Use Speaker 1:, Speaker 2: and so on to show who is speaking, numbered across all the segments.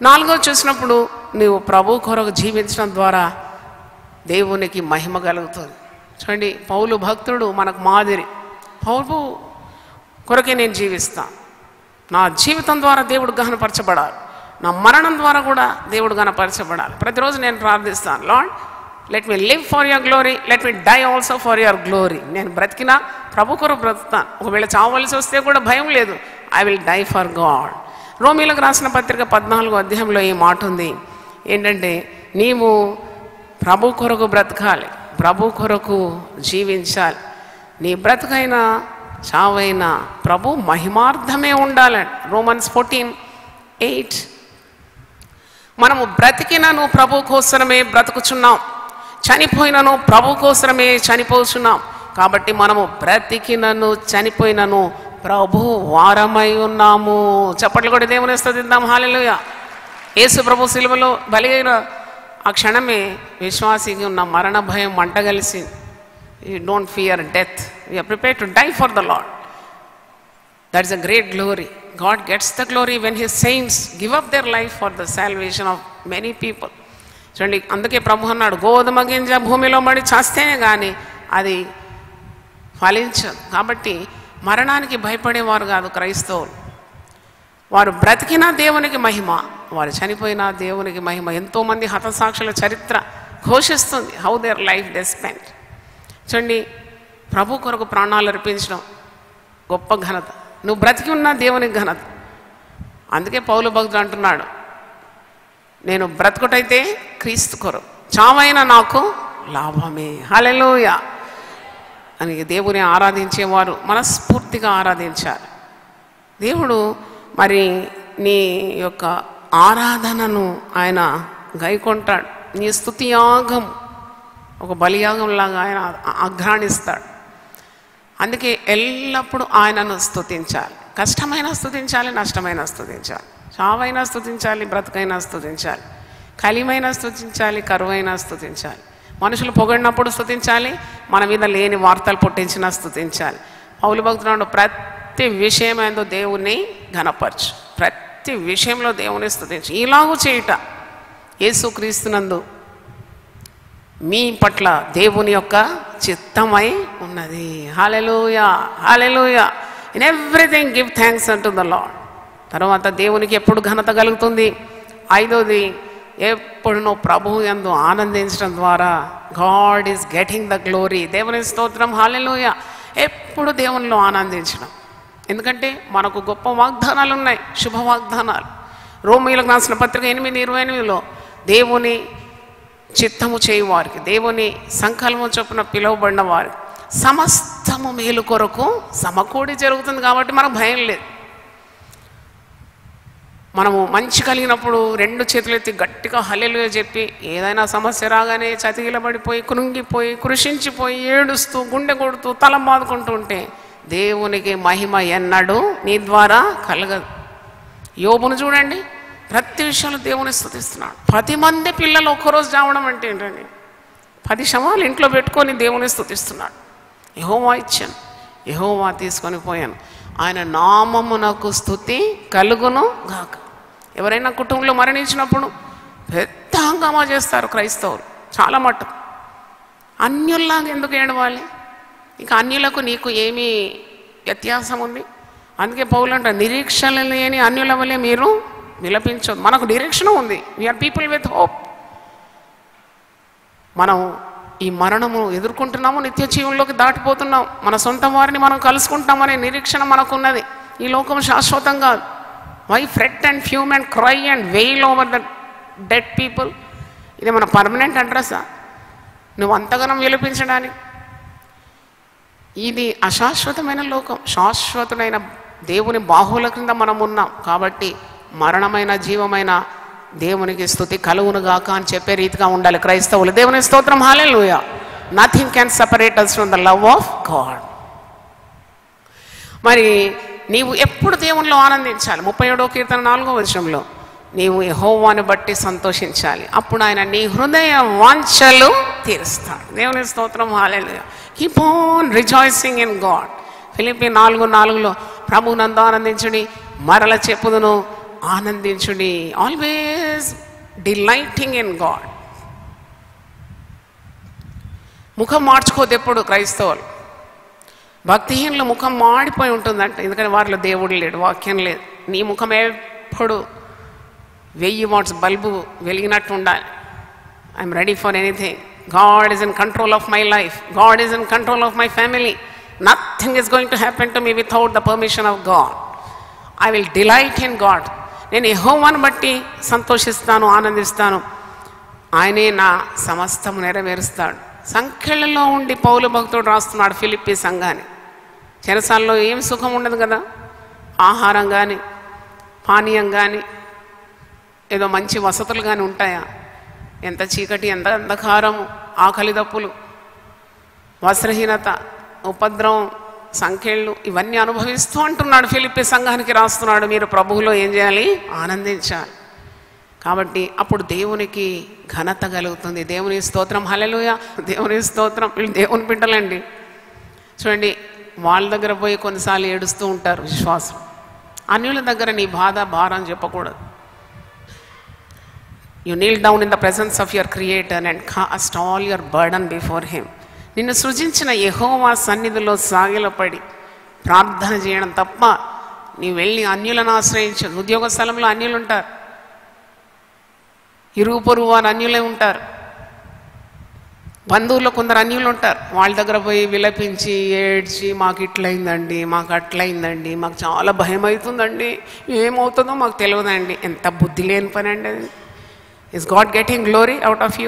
Speaker 1: నాలుగో చూసినప్పుడు నీవు ప్రభు కొరకు జీవించడం ద్వారా దేవునికి మహిమ కలుగుతుంది చూడండి పౌలు భక్తుడు మనకు మాదిరి పౌలు కొరకే నేను జీవిస్తాను నా జీవితం ద్వారా దేవుడు గహనపరచబడాలి నా మరణం ద్వారా కూడా దేవుడు గహనపరచబడాలి ప్రతిరోజు నేను ప్రార్థిస్తాను Lord let me live for your glory let me die also for your glory నేను బ్రతికినా ప్రభు కొరకు బ్రతుకుతాను ఒకవేళ చావవలసి వస్తే కూడా భయం లేదు I will die for God రోమిలకు రాసిన పత్రిక పద్నాలుగో అధ్యాయంలో ఈ మాట ఉంది ఏంటంటే నీవు ప్రభు కొరకు బ్రతకాలి ప్రభు కొరకు జీవించాలి నీ బ్రతుకైనా చావైనా ప్రభు మహిమార్థమే ఉండాలని రోమన్స్ ఫోర్టీన్ ఎయిట్ మనము బ్రతికినను ప్రభు కోసరమే బ్రతుకుచున్నాం చనిపోయినను ప్రభు కోసరమే చనిపోతున్నాం కాబట్టి మనము బ్రతికినను చనిపోయినను ప్రభు వారమై ఉన్నాము చప్పట్లు కూడా దేవుని స్థుతిద్దాం హాలెలుయ యేసు ప్రభు శిలువలో బలిగైన ఆ క్షణమే విశ్వాసికి ఉన్న మరణ భయం మంటగలిసి you don't fear death you're prepare to die for the Lord that is a great glory God gets the glory when his saints give up their life for the salvation of many people చూడండి అందుకే ప్రభు అన్నాడు గోధుమ గింజ భూమిలో పడి చేస్తేనే కానీ అది ఫలించదు కాబట్టి మరణానికి భయపడేవారు కాదు క్రైస్తవులు వారు బ్రతికినా దేవునికి మహిమ వారు చనిపోయినా దేవునికి మహిమ ఎంతోమంది హతసాక్షుల చరిత్ర ఘోషిస్తుంది how their life they spend చూడండి ప్రభు కొరకు ప్రాణాలు అర్పించడం గొప్ప ఘనత నువ్వు బ్రతికి ఉన్నా దేవునికి ఘనత అందుకే పౌలు భక్తుడు అంటున్నాడు నేను బ్రతుకుటైతే క్రీస్తు కొరకు చావైనా నాకు లాభమే హలెలోయ అని దేవుని ఆరాధించేవారు మనస్ఫూర్తిగా ఆరాధించాలి దేవుడు మరి నీ యొక్క ఆరాధనను ఆయన గైకొంటాడు నీ స్తుతి యాగం ఒక బలియాగంలాగా ఆయన అఘ్రాణిస్తాడు అందుకే ఎల్లప్పుడూ ఆయనను స్తుతించాలి కష్టమైన స్తుతించాలి నష్టమైన స్తుతించాలి చావైనా స్తుతించాలి బ్రతుకైనా స్తుతించాలి కలిమైన స్తుతించాలి కరువైనా స్తుతించాలి మనుషులు పొగడినప్పుడు స్తుతించాలి మన మీద లేని వార్తలు పుట్టించినా స్తుతించాలి పౌలు భక్తుడు ప్రతి విషయమైందో దేవుణ్ణి ఘనపరచు ప్రతి విషయంలో దేవుని స్తుతించు ఇలాగూ చేయుట యేసుక్రీస్తునందు మీ పట్ల దేవుని యొక్క చిత్తమై ఉన్నది hallelujah hallelujah in everything give thanks unto the Lord తర్వాత దేవునికి ఎప్పుడు ఘనత కలుగుతుంది ఐదోది ఎప్పుడు నువ్వు ప్రభు ఎందు ఆనందించడం ద్వారా God is getting the glory దేవుని స్తోత్రం హాలెలూయ ఎప్పుడు దేవునిలో ఆనందించడం ఎందుకంటే మనకు గొప్ప వాగ్దానాలు ఉన్నాయి శుభ వాగ్దానాలు రోమిలకు రాసిన పత్రిక ఎనిమిది ఇరవై ఎనిమిదిలో దేవుని చిత్తము చేయు వారికి దేవుని సంకల్పం చొప్పున పిలువబడిన వారికి సమస్తము మేలు కొరకు సమకూడి జరుగుతుంది కాబట్టి మనకు భయం లేదు మనము మంచి కలిగినప్పుడు రెండు చేతులు ఎత్తి గట్టిగా హల్లెలుగా చెప్పి ఏదైనా సమస్య రాగానే చతికిలబడిపోయి కృంగిపోయి కృషించిపోయి ఏడుస్తూ గుండె కొడుతూ తల బాదుకుంటూ ఉంటే దేవునికి మహిమ ఎన్నడూ నీ ద్వారా కలగదు యోబును చూడండి ప్రతి విషయంలో దేవుని స్తుతిస్తున్నాడు పది మంది పిల్లలు ఒక్కరోజు చావడం అంటే ఏంటండి పది శవాలు ఇంట్లో పెట్టుకొని దేవుని స్తుతిస్తున్నాడు యహోవా ఇచ్చాను యహోవా తీసుకొని పోయాను ఆయన నామమునకు స్థుతి కలుగును గాక ఎవరైనా కుటుంబంలో మరణించినప్పుడు పెద్ద హంగామా చేస్తారు క్రైస్తవులు చాలా మట్టుకు అన్యుల్లాగా ఎందుకు ఏడవాలి ఇక అన్యులకు నీకు ఏమీ వ్యత్యాసం ఉంది అందుకే పౌలు అంట నిరీక్షణ లేని అన్యుల వల్లే మీరు విలపించదు మనకు నిరీక్షణ ఉంది వీఆర్ పీపుల్ విత్ హోప్ మనం ఈ మరణము ఎదుర్కొంటున్నాము నిత్య జీవంలోకి దాటిపోతున్నాం మన సొంత వారిని మనం కలుసుకుంటామనే నిరీక్షణ మనకున్నది ఈ లోకం శాశ్వతం కాదు why fret and fume and cry and wail over the dead people ఇది మన పర్మనెంట్ అడ్రస్సా నువ్వు అంతగానం విలపించడానికి ఇది అశాశ్వతమైన లోకం శాశ్వతుడైన దేవుని బాహువుల క్రింద మనం ఉన్నాం కాబట్టి మరణమైన జీవమైన దేవునికి స్థుతి కలుగునుగాక అని చెప్పే రీతిగా ఉండాలి క్రైస్తవులు దేవుని స్తోత్రం hallelujah nothing can separate us from the love of God మరి నీవు ఎప్పుడు దేవునిలో ఆనందించాలి ముప్పై ఏడో కీర్తన నాలుగో వర్షంలో నీవు యెహోవాని బట్టి సంతోషించాలి అప్పుడు ఆయన నీ హృదయ వాంఛలు తీరుస్తాడు దేవుని స్తోత్రం hallelujah keep on rejoicing in God ఫిలిపి నాలుగు నాలుగులో ప్రభు నందు ఆనందించుడి మరల చెప్పుదును ఆనందించుడి ఆల్వేస్ డిలైటింగ్ ఇన్ గాడ్ ముఖం మార్చుకోదు ఎప్పుడు క్రైస్తవులు భక్తిహీనుల ముఖం మాడిపోయి ఉంటుందంట ఎందుకంటే వారిలో దేవుడు లేడు వాక్యం లేదు నీ ముఖం ఎప్పుడు వెయ్యి వాట్స్ బల్బు వెలిగినట్టు ఉండాలి I'm ready for anything God is in control of my life God is in control of my family nothing is going to happen to me without the permission of God I will delight in God నేను యెహోవాను బట్టి సంతోషిస్తాను ఆనందిస్తాను ఆయనే నా సమస్తము నెరవేరుస్తాడు సంఖ్యలలో ఉండి పౌలు భక్తుడు రాస్తున్నాడు ఫిలిప్పి సంఘాన్ని చెరసాల్లో ఏం సుఖం ఉండదు కదా ఆహారం కానీ పానీయం కానీ ఏదో మంచి వసతులు కానీ ఉంటాయా ఎంత చీకటి ఎంత అంధకారము ఆకలి దప్పులు వస్త్రహీనత ఉపద్రవం సంఖ్యలు ఇవన్నీ అనుభవిస్తూ అంటున్నాడు ఫిలిప్పి సంఘానికి రాస్తున్నాడు మీరు ప్రభువులో ఏం చేయాలి ఆనందించాలి కాబట్టి అప్పుడు దేవునికి ఘనత కలుగుతుంది దేవుని స్తోత్రం హలెలుయ దేవుని స్తోత్రం వీళ్ళు దేవుని బిడ్డలండి చూడండి వాళ్ళ దగ్గర పోయి కొన్నిసార్లు ఏడుస్తూ ఉంటారు విశ్వాసం అన్యుల దగ్గర నీ బాధ భారం చెప్పకూడదు you kneel down in the presence of your creator and cast all your burden before him నిన్ను సృజించిన యెహోవా సన్నిధిలో సాగిలపడి ప్రార్థన చేయడం తప్ప నీ వెళ్ళి అన్యులను ఆశ్రయించు ఉద్యోగ స్థలంలో అన్యులు ఉంటారు ఇరుగు పొరుగు వారు అన్యులే ఉంటారు బంధువుల్లో కొందరు అన్యులు ఉంటారు వాళ్ళ దగ్గర పోయి విలపించి ఏడ్చి మాకు ఇట్లయిందండి మాకు అట్లయిందండి మాకు చాలా భయం అవుతుందండి ఏమవుతుందో మాకు తెలియదండి ఎంత బుద్ధి లేని పని అండి అది is God getting glory out of you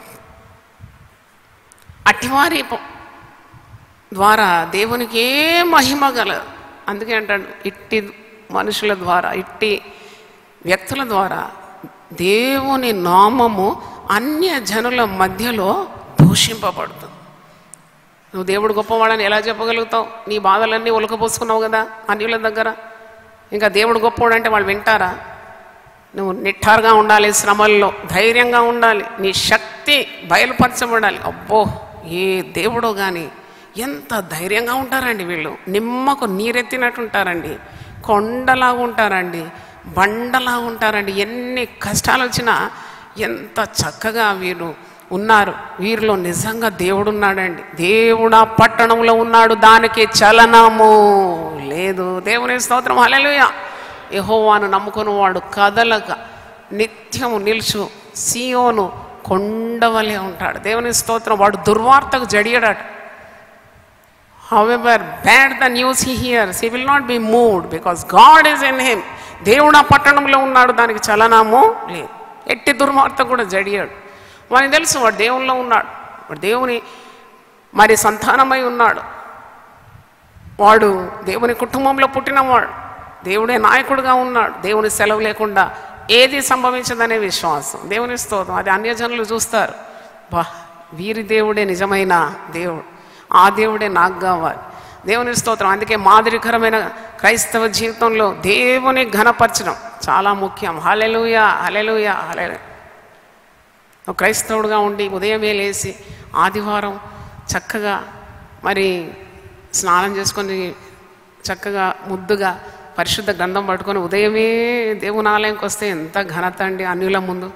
Speaker 1: అటివారి ప- ద్వారా దేవునికి ఏ మహిమ గలదు అందుకే అంటాడు ఇట్టి మనుషుల ద్వారా ఇట్టి వ్యక్తుల ద్వారా దేవుని నామము అన్య జనుల మధ్యలో దూషింపబడుతుంది నువ్వు దేవుడు గొప్పవాడని ఎలా చెప్పగలుగుతావు నీ బాధలన్నీ ఉలకపోసుకున్నావు కదా అన్యుల దగ్గర ఇంకా దేవుడు గొప్పవాడు అంటే వాళ్ళు వింటారా నువ్వు నిఠారుగా ఉండాలి శ్రమల్లో ధైర్యంగా ఉండాలి నీ శక్తి బయలుపరచబడాలి అబ్బో ఏ దేవుడో కానీ ఎంత ధైర్యంగా ఉంటారండి వీళ్ళు నిమ్మకు నీరెత్తినట్టు ఉంటారండి కొండలాగా ఉంటారండి బండలాగా ఉంటారండి ఎన్ని కష్టాలు వచ్చినా ఎంత చక్కగా వీరు ఉన్నారు వీరిలో నిజంగా దేవుడు ఉన్నాడండి దేవుడు ఆ పట్టణంలో ఉన్నాడు దానికి చలనము లేదు దేవుని స్తోత్రం హల్లెలూయా యెహోవాను నమ్ముకుని వాడు కదలక నిత్యము నిలుచు సియోను కొండవలే ఉంటాడు దేవుని స్తోత్రం వాడు దుర్వార్తకు జడియడాడు however bad the news he hears he will not be moved because God is in him దేవుడు ఆ పట్టణంలో ఉన్నాడు దానికి చలనము లేదు ఎట్టి దుర్వార్త కూడా జడియాడు వానికి తెలుసు వాడు దేవునిలో ఉన్నాడు వాడు దేవుని మరి సంతానమై ఉన్నాడు వాడు దేవుని కుటుంబంలో పుట్టినవాడు దేవుడే నాయకుడుగా ఉన్నాడు దేవుని సెలవు లేకుండా ఏది సంభవించదనే విశ్వాసం దేవుని స్తోత్రం అది అన్యజనులు చూస్తారు బా వీరి దేవుడే నిజమైన దేవుడు ఆ దేవుడే నాకు కావాలి దేవుని స్తోత్రం అందుకే మాదిరికరమైన క్రైస్తవ జీవితంలో దేవుని ఘనపరచడం చాలా ముఖ్యం హలెలుయ హలెలుయ హలెలు ఒక క్రైస్తవుడుగా ఉండి ఉదయమే లేచి ఆదివారం చక్కగా మరి స్నానం చేసుకొని చక్కగా ముద్దుగా పరిశుద్ధ గంధం పట్టుకొని ఉదయమే దేవుని ఆలయంకి వస్తే ఎంత ఘనత అండి అన్యుల ముందు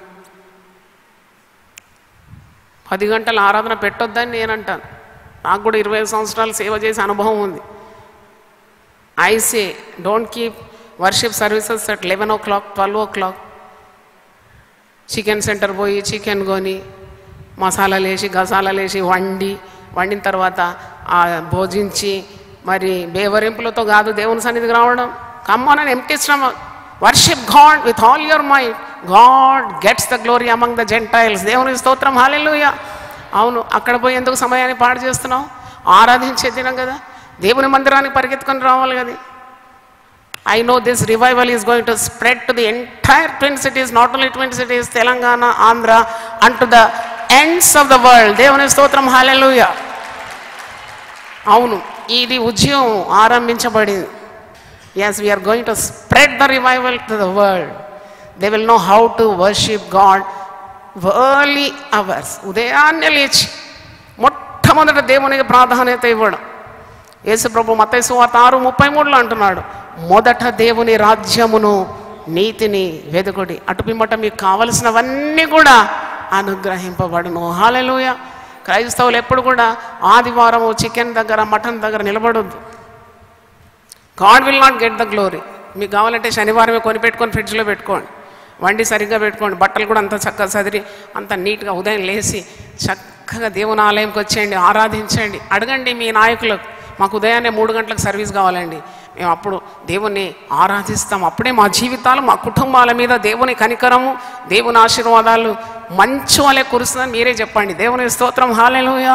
Speaker 1: పది గంటల ఆరాధన పెట్టొద్దని నేను అంటాను నాకు కూడా ఇరవై ఐదు సంవత్సరాలు సేవ చేసే అనుభవం ఉంది I say don't keep worship services at eleven o'clock twelve o'clock chicken centre పోయి చికెన్ కొని మసాలాలు వేసి గసాలాలు వేసి వండి వండిన తర్వాత ఆ భోజించి మరి బేవరింపులతో కాదు దేవుని సన్నిధికి రావడం కమ్మన్ అని ఎంటీ శ్రమ worship God with all your mind God gets the glory among the Gentiles దేవుని స్తోత్రం హాలెలుయ అవును అక్కడ పోయి ఎందుకు సమయాన్ని పాడు చేస్తున్నావు ఆరాధించే దినం కదా దేవుని మందిరానికి పరిగెత్తుకొని రావాలి కదా I know this revival is going to spread to the entire Twin Cities, not only Twin Cities, Telangana, Andhra, and to the ends of the world. దేవుని స్తోత్రం హాలెలూయ అవును ఇది ఉద్యమం ఆరంభించబడింది yes we're going to spread the revival to the world they will know how to worship God early hours ఉదయాన్నే లేచి మొట్టమొదట దేవునికి ప్రాధాన్యత ఇవ్వడం యేసు ప్రభు మత్తయి సువార్త ఆరు ముప్పై మూడులో అంటున్నాడు మొదట దేవుని రాజ్యమును నీతిని వెదుకుడి అటు పిమ్మట మీకు కావలసినవన్నీ కూడా అనుగ్రహింపబడును హాలెలూయ క్రైస్తవులు ఎప్పుడు కూడా ఆదివారం చికెన్ దగ్గర మటన్ దగ్గర నిలబడొద్దు God will not get the glory మీకు కావాలంటే శనివారమే కొని పెట్టుకొని ఫ్రిడ్జ్లో పెట్టుకోండి వండి సరిగ్గా పెట్టుకోండి బట్టలు కూడా అంత చక్కగా సదిరి అంత నీట్గా ఉదయం లేచి చక్కగా దేవుని ఆలయంకి వచ్చేయండి ఆరాధించండి అడగండి మీ నాయకులకు మాకు ఉదయాన్నే మూడు గంటలకు సర్వీస్ కావాలండి మేము అప్పుడు దేవుణ్ణి ఆరాధిస్తాం అప్పుడే మా జీవితాలు మా కుటుంబాల మీద దేవుని కనికరము దేవుని ఆశీర్వాదాలు మంచు వలె కురుస్తుందని మీరే చెప్పండి దేవుని స్తోత్రం హాలెలూయా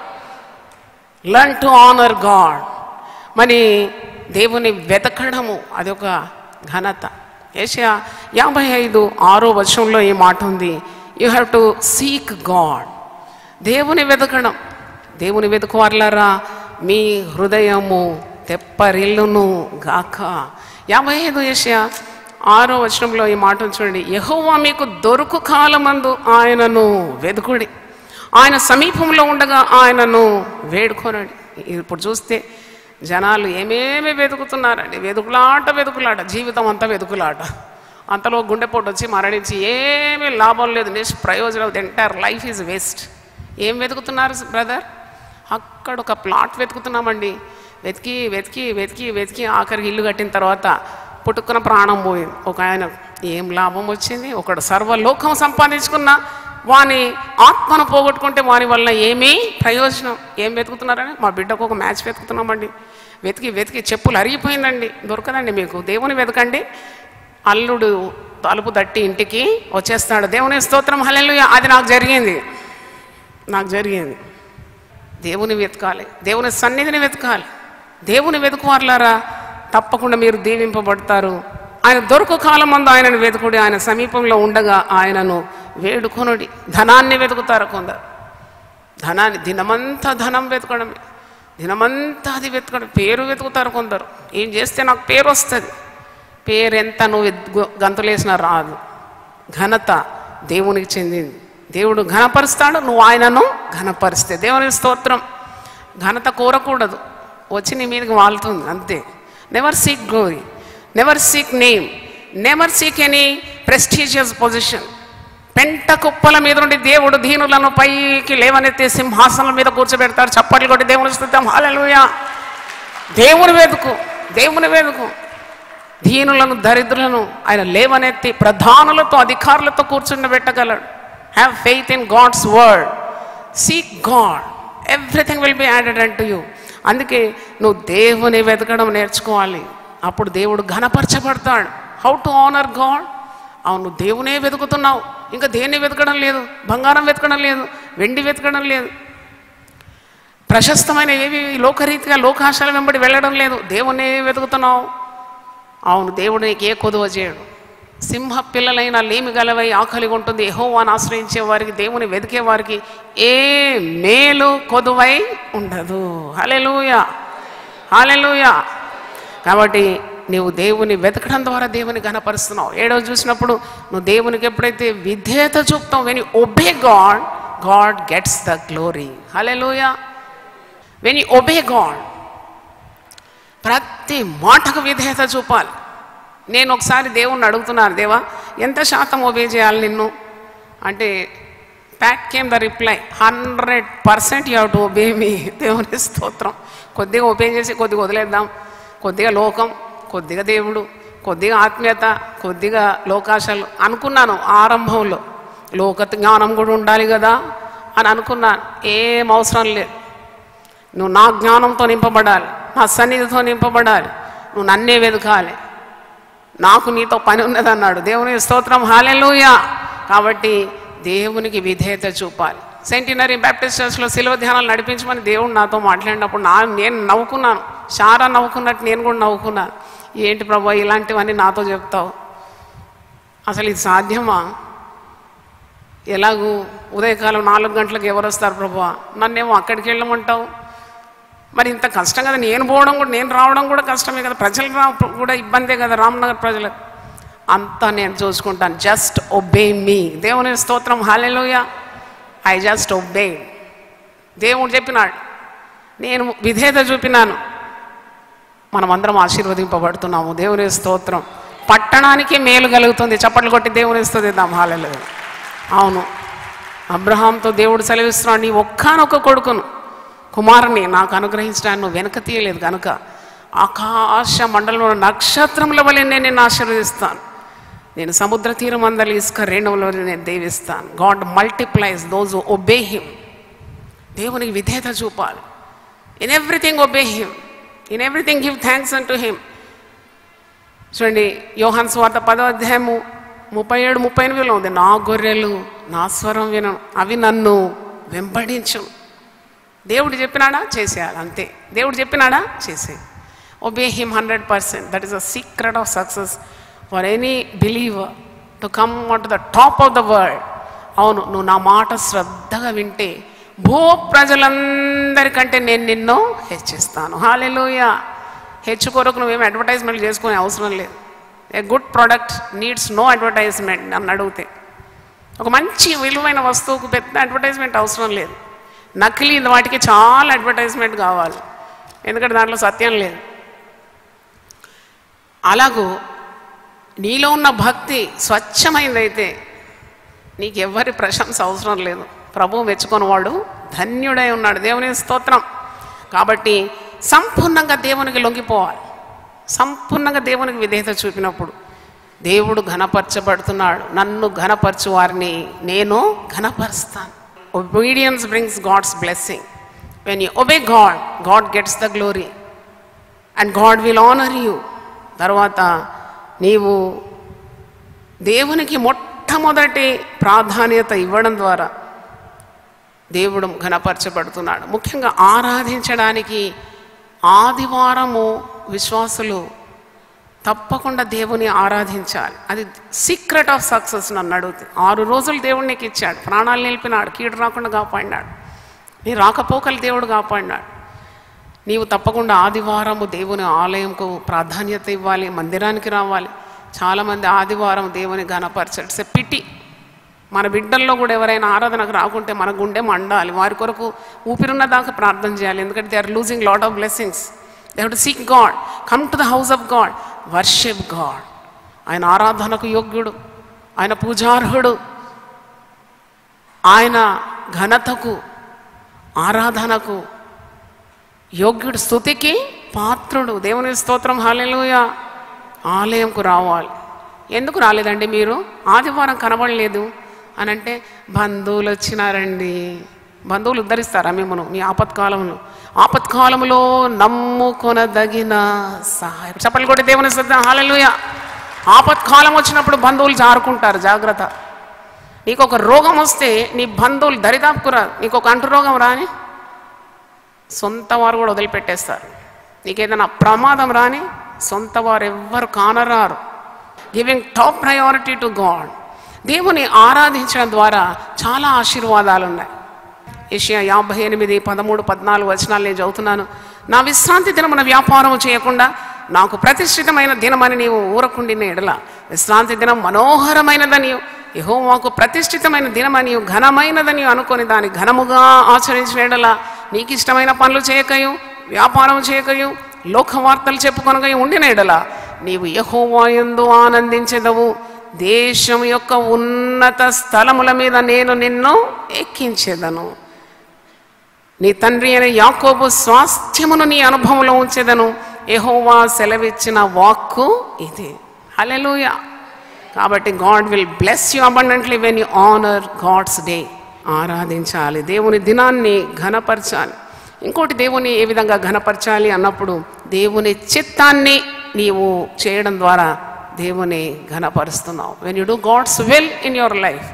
Speaker 1: లర్న్ టు ఆనర్ గాడ్ మరి దేవుని వెతకడము అది ఒక ఘనత ఏషియా యాభై ఐదు ఆరో వర్షంలో ఈ మాట ఉంది you have to seek God దేవుని వెతకడం దేవుని వెతుకువార్లరా మీ హృదయము తెప్పరిల్లును గాక యాభై ఐదు ఏషియా ఆరో వచనంలో ఈ మాట చూడండి యెహోవా మీకు దొరుకు కాలమందు ఆయనను వెతుకుడి ఆయన సమీపంలో ఉండగా ఆయనను వేడుకోనండి ఇప్పుడు చూస్తే జనాలు ఏమేమి వెతుకుతున్నారండి వెతుకులాట వెతుకులాట జీవితం అంతా వెతుకులాట అంతలో గుండెపోటు వచ్చి మరణించి ఏమీ లాభం లేదు నిష్ప్రయోజనం ఎంటైర్ లైఫ్ ఈజ్ వేస్ట్ ఏం వెతుకుతున్నారు బ్రదర్ అక్కడ ఒక ప్లాట్ వెతుకుతున్నామండి వెతికి వెతికి వెతికి వెతికి ఆఖరికి ఇల్లు కట్టిన తర్వాత పుట్టుకున్న ప్రాణం పోయింది ఒక ఆయన ఏం లాభం వచ్చింది ఒకడు సర్వలోకం సంపాదించుకున్న వాని ఆత్మను పోగొట్టుకుంటే వాని వల్ల ఏమీ ప్రయోజనం ఏం వెతుకుతున్నారని మా బిడ్డకు ఒక మ్యాచ్ వెతుకుతున్నామండి వెతికి వెతికి చెప్పులు అరిగిపోయిందండి దొరకదండి మీకు దేవుని వెతకండి అల్లుడు తలుపు తట్టి ఇంటికి వచ్చేస్తాడు దేవుని స్తోత్రం హల్లెలూయా అది నాకు జరిగింది నాకు జరిగింది దేవుని వెతకాలి దేవుని సన్నిధిని వెతకాలి దేవుని వెతుకువార్లారా తప్పకుండా మీరు దీవింపబడతారు ఆయన దొరకు కాలం మందు ఆయనను వెతుకుడి ఆయన సమీపంలో ఉండగా ఆయనను వేడుకొనుడి ధనాన్ని వెతుకుతారు కొందరు ధనాన్ని దినమంతా ధనం వెతకడమే దినమంతా అది వెతకడం పేరు వెతుకుతారు కొందరు ఏం చేస్తే నాకు పేరు వస్తుంది పేరు ఎంత నువ్వు ఎద్గు- గంతులేసినా రాదు ఘనత దేవునికి చెందింది దేవుడు ఘనపరుస్తాడు నువ్వు ఆయనను ఘనపరిస్తే దేవుని స్తోత్రం ఘనత కోరకూడదు వచ్చి నీ మీదకి వాళ్తుంది అంతే never seek glory never seek name never seek any prestigious position పెంట కుప్పల మీద నుండి దేవుడు దీనులను పైకి లేవనెత్తి సింహాసనం మీద కూర్చోబెడతాడు చప్పట్లు కొట్టి దేవుని స్థుతం హల్లెలూయా దేవుని వెతుకు దేవుని వెతుకు దీనులను దరిద్రులను ఆయన లేవనెత్తి ప్రధానులతో అధికారులతో కూర్చుండబెట్టగలడు have faith in God's word seek God everything will be added and to you అందుకే నువ్వు దేవుని వెతకడం నేర్చుకోవాలి అప్పుడు దేవుడు ఘనపరచబడతాడు హౌ టు ఆనర్ గాడ్ అవును దేవునే వెతుకుతున్నావు ఇంకా దేన్ని వెతకడం లేదు బంగారం వెతకడం లేదు వెండి వెతకడం లేదు ప్రశస్తమైన ఏవి లోకరీతిగా లోకాశాల వెంబడి వెళ్ళడం లేదు దేవునే వెతుకుతున్నావు అవును దేవుడు నీకు ఏ కొదువ చేయడు సింహ పిల్లలైన లేమి గలవై ఆకలి ఉంటుంది యెహోవాను ఆశ్రయించే వారికి దేవుని వెతికే వారికి ఏ మేలు కొదువై ఉండదు హలెలూయా హలెలూయా కాబట్టి నీవు దేవుని వెతకడం ద్వారా దేవుని ఘనపరుస్తున్నావు ఏడో చూసినప్పుడు నువ్వు దేవునికి ఎప్పుడైతే విధేయత చూపుతావు when you obey God God gets the glory హలెలూయా వెన్ యూ ఒబే గాడ్ ప్రతి మాటకు విధేయత చూపాలి నేను ఒకసారి దేవుణ్ణి అడుగుతున్నాను దేవా ఎంత శాతం ఒబే చేయాలి నిన్ను అంటే back came the reply hundred percent you to obey me దేవుని స్తోత్రం కొద్దిగా ఒబే చేసి కొద్దిగా వదిలేద్దాం కొద్దిగా లోకం కొద్దిగా దేవుడు కొద్దిగా ఆత్మీయత కొద్దిగా లోకాశాలు అనుకున్నాను ఆరంభంలో లోక జ్ఞానం కూడా ఉండాలి కదా అని అనుకున్నాను ఏం అవసరం లేదు నువ్వు నా జ్ఞానంతో నింపబడాలి నా సన్నిధితో నింపబడాలి నువ్వు నన్నే వెతకాలి నాకు నీతో పని ఉన్నదన్నాడు దేవుని స్తోత్రం హాలెలూయా కాబట్టి దేవునికి విధేయత చూపాలి సెంటినరీ బ్యాప్టిస్ట్ చర్చ్లో సిలువ ధ్యానాలు నడిపించమని దేవుడు నాతో మాట్లాడినప్పుడు నా నేను నవ్వుకున్నాను చాలా నవ్వుకున్నట్టు నేను కూడా నవ్వుకున్నాను ఏంటి ప్రభా ఇలాంటివన్నీ నాతో చెప్తావు అసలు ఇది సాధ్యమా ఎలాగూ ఉదయకాలం నాలుగు గంటలకు ఎవరు వస్తారు ప్రభా నన్నేమో అక్కడికి వెళ్ళమంటావు మరి ఇంత కష్టం కదా నేను పోవడం కూడా నేను రావడం కూడా కష్టమే కదా ప్రజలకు రా కూడా ఇబ్బందే కదా రామ్నగర్ ప్రజలకు అంతా నేను చూసుకుంటాను జస్ట్ ఒబే మీ దేవుని స్తోత్రం హాలెలోయ ఐ జస్ట్ ఒబే దేవుడు చెప్పినాడు నేను విధేయత చూపినాను మనమందరం ఆశీర్వదింపబడుతున్నాము దేవుని స్తోత్రం పట్టణానికి మేలు కలుగుతుంది చప్పట్లు కొట్టి దేవుని ఇస్తుంది దమాలలో అవును అబ్రహాంతో దేవుడు సెలవిస్తున్నాడు నీ ఒక్కనొక్క కొడుకును కుమారుని నాకు అనుగ్రహించడానికి నువ్వు వెనక తీయలేదు కనుక ఆకాశ మండలంలో నక్షత్రముల వలె నేను నిన్ను ఆశీర్వదిస్తాను నేను సముద్ర తీరం అందరి ఇసుక రేణువులో నేను దేవిస్తాను God multiplies those obey him దేవునికి విధేయత చూపాలి in everything obey him in everything give thanks అంటూ హిమ్ చూడండి యోహాన్ స్వార్త పదో అధ్యాయము ముప్పై ఏడు ముప్పై ఎనిమిదిలో ఉంది నా గొర్రెలు నా స్వరం విను అవి నన్ను వెంబడించు దేవుడు చెప్పినాడా చేసేయాలి అంతే దేవుడు చెప్పినాడా చేసే obey him hundred percent that is a secret of success for any believer to come on to the top of the world అవును నువ్వు నా మాట శ్రద్ధగా వింటే భూ ప్రజలందరికంటే నేను నిన్ను హెచ్చిస్తాను హాలెలూయ హెచ్చు కొరకు నువ్వేం అడ్వర్టైజ్మెంట్ చేసుకునే అవసరం లేదు a good product needs no advertisement నన్ను అడిగితే ఒక మంచి విలువైన వస్తువుకు పెద్ద అడ్వర్టైజ్మెంట్ అవసరం లేదు నకిలీ వాటికి చాలా అడ్వర్టైజ్మెంట్ కావాలి ఎందుకంటే దాంట్లో సత్యం లేదు అలాగూ నీలో ఉన్న భక్తి స్వచ్ఛమైందైతే నీకు ఎవ్వరి ప్రశంస అవసరం లేదు ప్రభువు మెచ్చుకున్నవాడు ధన్యుడై ఉన్నాడు దేవుని స్తోత్రం కాబట్టి సంపూర్ణంగా దేవునికి లొంగిపోవాలి సంపూర్ణంగా దేవునికి విధేయత చూపినప్పుడు దేవుడు ఘనపరచబడుతున్నాడు నన్ను ఘనపరచు వారిని నేను ఘనపరుస్తాను obedience brings God's blessing when you obey God God gets the glory and God will honour you తర్వాత నీవు దేవునికి మొట్టమొదటి ప్రాధాన్యత ఇవ్వడం ద్వారా దేవుడు ఘనపరచబడుతున్నాడు ముఖ్యంగా ఆరాధించడానికి ఆదివారము విశ్వాసులు తప్పకుండా దేవుని ఆరాధించాలి అది సీక్రెట్ ఆఫ్ సక్సెస్ నన్ను అడుగుతుంది ఆరు రోజులు దేవుడు నీకు ఇచ్చాడు ప్రాణాలు నిలిపినాడు కీడు రాకుండా కాపాడినాడు నీ రాకపోకలు దేవుడు కాపాడినాడు నీవు తప్పకుండా ఆదివారము దేవుని ఆలయంకు ప్రాధాన్యత ఇవ్వాలి మందిరానికి రావాలి చాలామంది ఆదివారం దేవుని ఘనపరచడు సె పిటి మన బిడ్డల్లో కూడా ఎవరైనా ఆరాధనకు రాకుంటే మన గుండె మండాలి వారి కొరకు ఊపిరున్న దాకా ప్రార్థన చేయాలి ఎందుకంటే they are losing lot of blessings they have to seek God come to the house of God worship God ఆయన ఆరాధనకు యోగ్యుడు ఆయన పూజార్హుడు ఆయన ఘనతకు ఆరాధనకు యోగ్యుడు స్థుతికి పాత్రుడు దేవుని స్తోత్రం హాలెలుయ ఆలయంకు రావాలి ఎందుకు రాలేదండి మీరు ఆదివారం కనబడలేదు అని అంటే బంధువులు వచ్చినారండి బంధువులు ఉద్ధరిస్తారా మిమ్మల్ని మీ ఆపత్కాలంలో ఆపత్కాలంలో నమ్ముకొనదగిన సహాయం చెప్పలు కూడా దేవుని స్తోత్రం హాలెలుయ ఆపత్కాలం వచ్చినప్పుడు బంధువులు జారుకుంటారు జాగ్రత్త నీకు ఒక రోగం వస్తే నీ బంధువులు దరిదాపుకురా నీకు ఒక అంటు రోగం రాని సొంత వారు కూడా వదిలిపెట్టేస్తారు నీకేదైనా ప్రమాదం రాని సొంత వారు ఎవ్వరు కానరారు giving top priority to God దేవుని ఆరాధించడం ద్వారా చాలా ఆశీర్వాదాలు ఉన్నాయి ఏషియా యాభై ఎనిమిది పదమూడు పద్నాలుగు వచనాలు నేను చదువుతున్నాను నా విశ్రాంతి దినమున వ్యాపారం చేయకుండా నాకు ప్రతిష్ఠితమైన దినమని నీవు ఊరకుండిన ఎడల విశ్రాంతి దినం మనోహరమైనదని యెహోవాకు ప్రతిష్ఠితమైన దినమని ఘనమైనదని అనుకొని దాన్ని ఘనముగా ఆచరించిన ఎడల నీకు ఇష్టమైన పనులు చేయకయు వ్యాపారం చేయకయు లోకవార్తలు చెప్పుకొనకయు ఉండిన ఎడల నీవు యహోవాయందు ఆనందించెదవు దేశం యొక్క ఉన్నత స్థలముల మీద నేను నిన్ను ఎక్కించేదను నీ తండ్రి అయిన యాకోబు స్వాస్థ్యమును నీ అనుభవంలో ఉంచేదను యెహోవా సెలవిచ్చిన వాక్కు ఇది హలెలూయ కాబట్టి God will bless you abundantly when you honour God's day ఆరాధించాలి దేవుని దినాన్ని ఘనపరచాలి ఇంకోటి దేవుని ఏ విధంగా ఘనపరచాలి అన్నప్పుడు దేవుని చిత్తాన్ని నీవు చేయడం ద్వారా దేవుని ఘనపరుస్తున్నావు when you do God's will in your life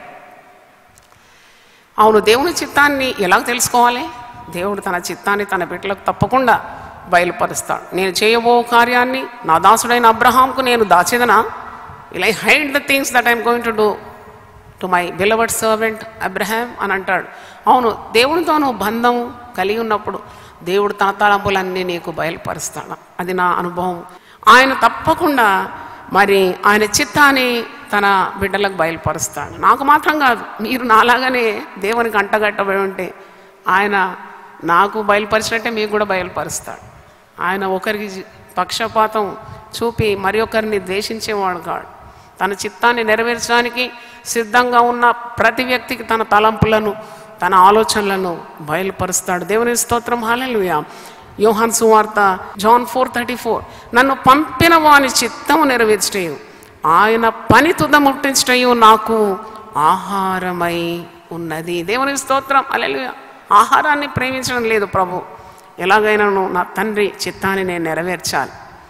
Speaker 1: అవును దేవుని చిత్తాన్ని ఎలా తెలుసుకోవాలి దేవుడు తన చిత్తాన్ని తన బిడ్డలకు తప్పకుండా బయలుపరుస్తాడు నేను చేయబో కార్యాన్ని నా దాసుడైన అబ్రహాంకు నేను దాచేదనా ఇలా hide the things that I'm going to do to my beloved servant Abraham అని అంటాడు అవును దేవునితో నువ్వు బంధం కలిగి ఉన్నప్పుడు దేవుడు తన తలంపులన్నీ నీకు బయలుపరుస్తాడు అది నా అనుభవం ఆయన తప్పకుండా మరి ఆయన చిత్తాన్ని తన బిడ్డలకు బయలుపరుస్తాడు నాకు మాత్రం కాదు మీరు నాలాగానే దేవునికి అంటగట్టబడి ఉంటే ఆయన నాకు బయలుపరిచినట్టే మీకు కూడా బయలుపరుస్తాడు ఆయన ఒకరికి పక్షపాతం చూపి మరి ఒకరిని ద్వేషించేవాడు కాడు తన చిత్తాన్ని నెరవేర్చడానికి సిద్ధంగా ఉన్న ప్రతి వ్యక్తికి తన తలంపులను తన ఆలోచనలను బయలుపరుస్తాడు దేవుని స్తోత్రం హాలెలుయా యోహాన్ సువార్త జాన్ ఫోర్ థర్టీ ఫోర్ నన్ను పంపిన వాని చిత్తము నెరవేర్చటయు ఆయన పని తుద ముట్టించటయు నాకు ఆహారమై ఉన్నది దేవుని స్తోత్రం అలెలుయా ఆహారాన్ని ప్రేమించడం లేదు ప్రభు ఎలాగైనాను నా తండ్రి చిత్తాన్ని నేను నెరవేర్చాలి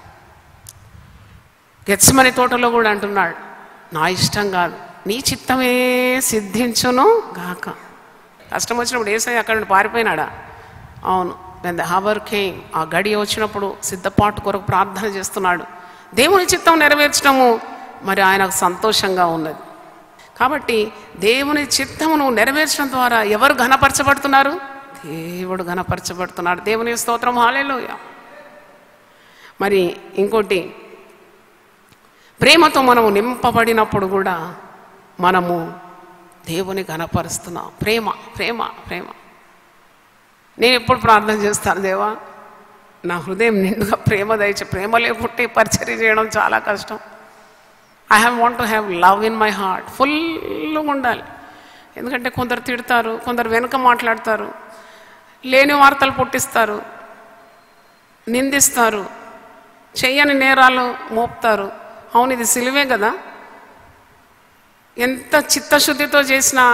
Speaker 1: గెత్సమని తోటలో కూడా అంటున్నాడు నా ఇష్టం కాదు నీ చిత్తమే సిద్ధించును గాక కష్టం వచ్చినప్పుడు ఏసై అక్కడ నుండి పారిపోయినాడా అవును దెన్ ద హవర్ కేమ్ ఆ గడి వచ్చినప్పుడు సిద్ధపాటు కొరకు ప్రార్థన చేస్తున్నాడు దేవుని చిత్తం నెరవేర్చడము మరి ఆయనకు సంతోషంగా ఉన్నది కాబట్టి దేవుని చిత్తమును నెరవేర్చడం ద్వారా ఎవరు ఘనపరచబడుతున్నారు దేవుడు ఘనపరచబడుతున్నాడు దేవుని స్తోత్రం హాలేలోయ మరి ఇంకోటి ప్రేమతో మనము నింపబడినప్పుడు కూడా మనము దేవుని ఘనపరుస్తున్నాం ప్రేమ ప్రేమ ప్రేమ నేను ఎప్పుడు ప్రార్థన చేస్తాను దేవా నా హృదయం నిండుగా ప్రేమ దయచ ప్రేమ లేకుంటే పరిచర్య చేయడం చాలా కష్టం I have want to have love in my heart ఫుల్గా ఉండాలి ఎందుకంటే కొందరు తిడతారు కొందరు వెనుక మాట్లాడతారు లేని వార్తలు పుట్టిస్తారు నిందిస్తారు చెయ్యని నేరాలు మోపుతారు అవును ఇది సిలువే కదా ఎంత చిత్తశుద్ధితో చేసినా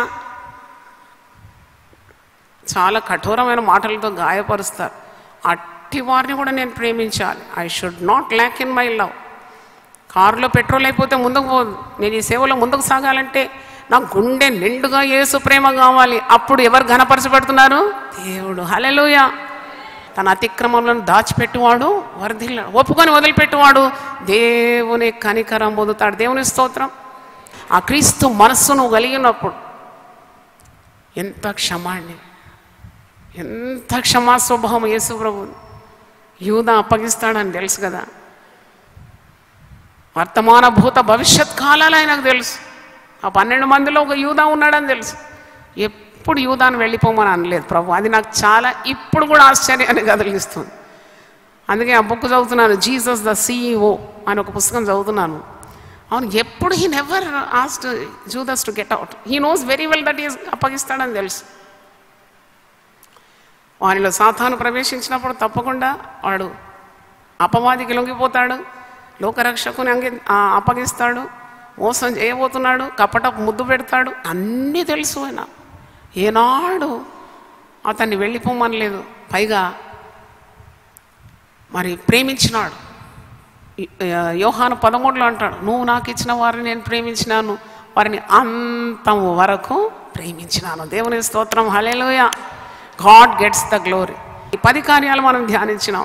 Speaker 1: చాలా కఠోరమైన మాటలతో గాయపరుస్తారు అట్టి వారిని కూడా నేను ప్రేమించాలి I should not lack in my love కారులో పెట్రోల్ అయిపోతే ముందుకు పోదు నేను ఈ సేవలో ముందుకు సాగాలంటే నా గుండె నిండుగా యేసు ప్రేమ కావాలి అప్పుడు ఎవరు ఘనపరచబడుతున్నారు దేవుడు హలెలుయ తన అతిక్రమములను దాచిపెట్టువాడు వర్ధిల్ల ఒప్పుకొని వదిలిపెట్టువాడు దేవుని కనికరం పొందుతాడు దేవుని స్తోత్రం ఆ క్రీస్తు మనస్సును కలిగినప్పుడు ఎంత క్షమాండి ఎంత క్షమా స్వభావం యేసు ప్రభు యూద అప్పగిస్తాడని తెలుసు కదా వర్తమాన భూత భవిష్యత్ కాలాలు ఆయనకు తెలుసు ఆ పన్నెండు మందిలో ఒక యూదా ఉన్నాడని తెలుసు ఎప్పుడు యూదాను వెళ్ళిపోమని అనలేదు ప్రభు అది నాకు చాలా ఇప్పుడు కూడా ఆశ్చర్యాన్ని కలిగిస్తుంది అందుకే ఆ బుక్ చదువుతున్నాను జీసస్ ద సిఇఓ అని ఒక పుస్తకం చదువుతున్నాను అవును ఎప్పుడు he never asked Judas to get out he knows very well that is అప్పగిస్తాడని తెలుసు వారిలో సాతాను ప్రవేశించినప్పుడు తప్పకుండా వాడు అపవాదికి లొంగిపోతాడు లోకరక్షకుని అంగి ఆ, అప్పగిస్తాడు మోసం చేయబోతున్నాడు కపట ముద్దు పెడతాడు అన్నీ తెలుసు ఆయన ఏనాడు అతన్ని వెళ్ళిపోమనలేదు పైగా మరి ప్రేమించినాడు ఈ- ఆ, యోహాను పదమూడులో అంటాడు నువ్వు నాకు ఇచ్చిన వారిని నేను ప్రేమించినాను వారిని అంతం వరకు ప్రేమించినాను దేవుని స్తోత్రం హలేలోయ గాడ్ గెట్స్ ద గ్లోరీ ఈ పది కార్యాలు మనం ధ్యానించినాం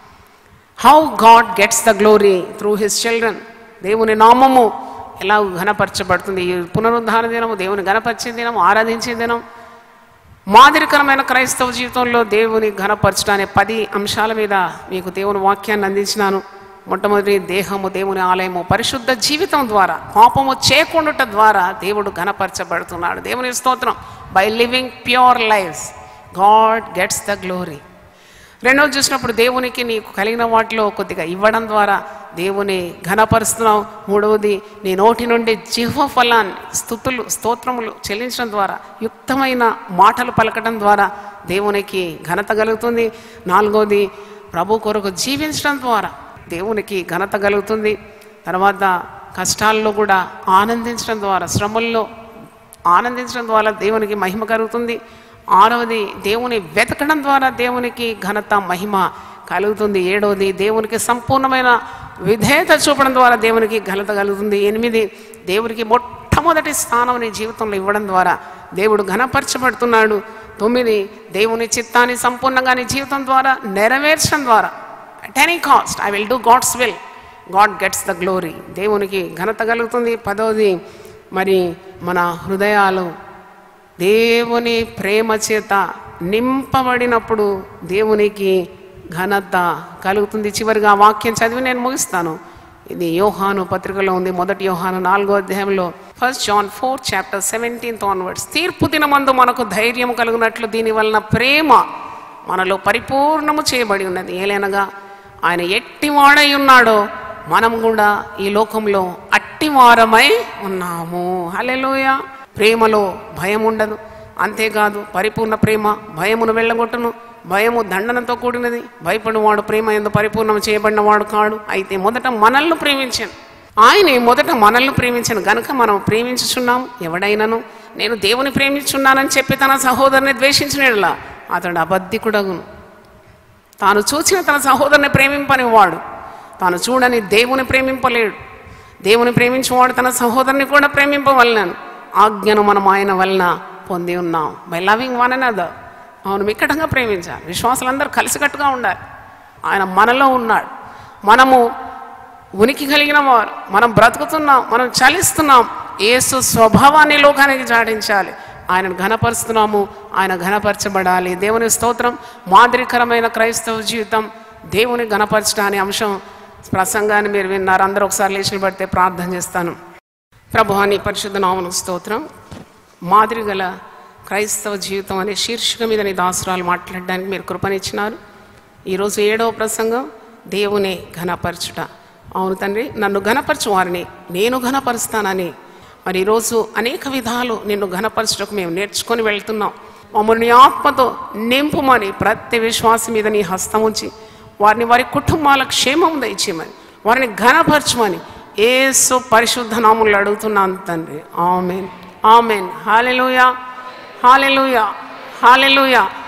Speaker 1: how God gets the glory through his children దేవుని నామము ఎలా ఘనపరచబడుతుంది ఈ పునరుద్ధాన దినము దేవుని ఘనపరిచే దినం ఆరాధించే దినం మాదిరికరమైన క్రైస్తవ జీవితంలో దేవుని ఘనపరచడం అనే పది అంశాల మీద మీకు దేవుని వాక్యాన్ని అందించినాను మొట్టమొదటి దేహము దేవుని ఆలయము పరిశుద్ధ జీవితం ద్వారా పాపము చేయకుండుట ద్వారా దేవుడు ఘనపరచబడుతున్నాడు దేవుని స్తోత్రం by living pure life God gets the glory రెండవది చూసినప్పుడు దేవునికి నీకు కలిగిన వాటిలో కొద్దిగా ఇవ్వడం ద్వారా దేవుని ఘనపరుస్తున్నావు మూడవది నీ నోటి నుండి జిహ్వ ఫలాన్ని స్థుతులు స్తోత్రములు చెల్లించడం ద్వారా యుక్తమైన మాటలు పలకడం ద్వారా దేవునికి ఘనత కలుగుతుంది నాలుగవది ప్రభు కొరకు జీవించడం ద్వారా దేవునికి ఘనత కలుగుతుంది తర్వాత కష్టాల్లో కూడా ఆనందించడం ద్వారా శ్రమల్లో ఆనందించడం ద్వారా దేవునికి మహిమ కలుగుతుంది ఆరవది దేవుని వెతకడం ద్వారా దేవునికి ఘనత మహిమ కలుగుతుంది ఏడవది దేవునికి సంపూర్ణమైన విధేయత చూపడం ద్వారా దేవునికి ఘనత కలుగుతుంది ఎనిమిది దేవునికి మొట్టమొదటి స్థానం నీ జీవితంలో ఇవ్వడం ద్వారా దేవుడు ఘనపరచబడుతున్నాడు తొమ్మిది దేవుని చిత్తాన్ని సంపూర్ణంగా నీ జీవితం ద్వారా నెరవేర్చడం ద్వారా at any cost I will do God's will God gets the glory దేవునికి ఘనత కలుగుతుంది పదవది మరి మన హృదయాలు దేవుని ప్రేమ చేత నింపబడినప్పుడు దేవునికి ఘనత కలుగుతుంది చివరిగా ఆ వాక్యం చదివి నేను ముగిస్తాను ఇది యోహాను పత్రికలో ఉంది మొదటి యోహాను నాలుగో అధ్యాయంలో first John four chapter seventeenth onwards తీర్పు దినమందు మనకు ధైర్యం కలుగునట్లు దీని వలన ప్రేమ మనలో పరిపూర్ణము చేయబడి ఉన్నది ఏలైనగా ఆయన ఎట్టివాడై ఉన్నాడో మనం కూడా ఈ లోకంలో అట్టివారమై ఉన్నాము హల్లెలూయా ప్రేమలో భయం ఉండదు అంతేకాదు పరిపూర్ణ ప్రేమ భయమును వెళ్ళగొట్టును భయము దండనతో కూడినది భయపడినవాడు ప్రేమ ఎందు పరిపూర్ణం చేయబడినవాడు కాడు అయితే మొదట మనల్ని ప్రేమించాను ఆయనే మొదట మనల్ని ప్రేమించను గనుక మనం ప్రేమించుచున్నాం ఎవడైనను నేను దేవుని ప్రేమించున్నానని చెప్పి తన సహోదరుని ద్వేషించినలా అతడు అబద్ధికుడగును తాను చూసిన తన సహోదరుని ప్రేమింపని వాడు తాను చూడని దేవుని ప్రేమింపలేడు దేవుని ప్రేమించేవాడు తన సహోదరుని కూడా ప్రేమింపవలనను ఆజ్ఞను మనం ఆయన వలన పొంది ఉన్నాం బై లవింగ్ వన్ అనదర్ అవును మిక్కటంగా ప్రేమించాలి విశ్వాసులందరూ కలిసికట్టుగా ఉండాలి ఆయన మనలో ఉన్నాడు మనము ఉనికి కలిగిన వారు మనం బ్రతుకుతున్నాం మనం చలిస్తున్నాం యేసు స్వభావాన్ని లోకానికి చాటించాలి ఆయనను ఘనపరుస్తున్నాము ఆయన ఘనపరచబడాలి దేవుని స్తోత్రం మాదిరికరమైన క్రైస్తవ జీవితం దేవుని ఘనపరచడం అంశం ప్రసంగాన్ని మీరు విన్నారు అందరూ ఒకసారి లేచిన పడితే ప్రార్థన చేస్తాను ప్రభు అని పరిశుద్ధ నామను స్తోత్రం మాదిరి గల క్రైస్తవ జీవితం అనే శీర్షిక మీద నీ దాసురాలు మాట్లాడడానికి మీరు కృపనిచ్చినారు ఈరోజు ఏడవ ప్రసంగం దేవుని ఘనపరచుట అవును తండ్రి నన్ను ఘనపరచు వారిని నేను ఘనపరుస్తానని మరి ఈరోజు అనేక విధాలు నిన్ను ఘనపరచుటకు మేము నేర్చుకొని వెళ్తున్నాం మమ్మల్ని నీ ఆత్మతో నింపుమని ప్రతి విశ్వాసం మీద నీ హస్తం ఉంచి వారిని వారి కుటుంబాల క్షేమం దయచేయమని వారిని ఘనపరచమని ఏసు పరిశుద్ధ నాములు అడుగుతున్నాను తండ్రి ఆమెన్ ఆమెన్ హాలెలుయా హాలెలుయా హాలెలుయా